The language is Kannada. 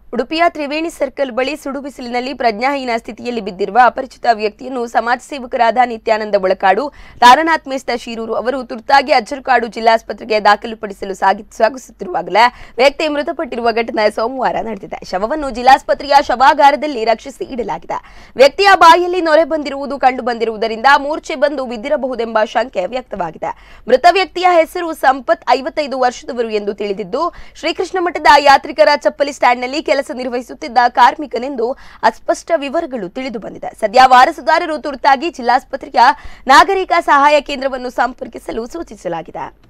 ಉಡುಪಿಯ ತ್ರಿವೇಣಿ ಸರ್ಕಲ್ ಬಳಿ ಸುಡು ಬಿಸಿಲಿನಲ್ಲಿ ಪ್ರಜ್ಞಾಹೀನ ಸ್ಥಿತಿಯಲ್ಲಿ ಬಿದ್ದಿರುವ ಅಪರಿಚಿತ ವ್ಯಕ್ತಿಯನ್ನು ಸಮಾಜ ಸೇವಕರಾದ ನಿತ್ಯಾನಂದ ಒಳಕಾಡು ತಾರನಾಥ್ ಮೇಸ್ತ ಶೀರೂರು ಅವರು ತುರ್ತಾಗಿ ಅಜ್ಜರಕಾಡು ಜಿಲ್ಲಾಸ್ಪತ್ರೆಗೆ ದಾಖಲುಪಡಿಸಲು ಸಾಗಿ ಸಾಗಿಸುತ್ತಿರುವಾಗಲೇ ವ್ಯಕ್ತಿ ಮೃತಪಟ್ಟಿರುವ ಘಟನೆ ಸೋಮವಾರ ನಡೆದಿದೆ ಶವವನ್ನು ಜಿಲ್ಲಾಸ್ಪತ್ರೆಯ ಶವಾಗಾರದಲ್ಲಿ ರಕ್ಷಿಸಿ ಇಡಲಾಗಿದೆ ವ್ಯಕ್ತಿಯ ಬಾಯಲ್ಲಿ ನೊರೆ ಬಂದಿರುವುದು ಕಂಡು ಬಂದಿರುವುದರಿಂದ ಮೂರ್ಛೆ ಬಂದು ಬಿದ್ದಿರಬಹುದೆಂಬ ಶಂಕೆ ವ್ಯಕ್ತವಾಗಿದೆ ಮೃತ ವ್ಯಕ್ತಿಯ ಹೆಸರು ಸಂಪತ್ ಐವತ್ತೈದು ವರ್ಷದವರು ಎಂದು ತಿಳಿದಿದ್ದು ಶ್ರೀಕೃಷ್ಣ ಮಠದ ಯಾತ್ರಿಕರ ಚಪ್ಪಲಿ ಸ್ಟ್ಯಾಂಡ್ನಲ್ಲಿ ಕೆಲಸ ನಿರ್ವಹಿಸುತ್ತಿದ್ದ ಕಾರ್ಮಿಕನೆಂದು ಅಸ್ಪಷ್ಟ ವಿವರಗಳು ತಿಳಿದು ಬಂದಿದೆ ಸದ್ಯ ವಾರಸುದಾರರು ತುರ್ತಾಗಿ ಜಿಲ್ಲಾಸ್ಪತ್ರೆಯ ನಾಗರಿಕ ಸಹಾಯ ಕೇಂದ್ರವನ್ನು ಸಂಪರ್ಕಿಸಲು ಸೂಚಿಸಲಾಗಿದೆ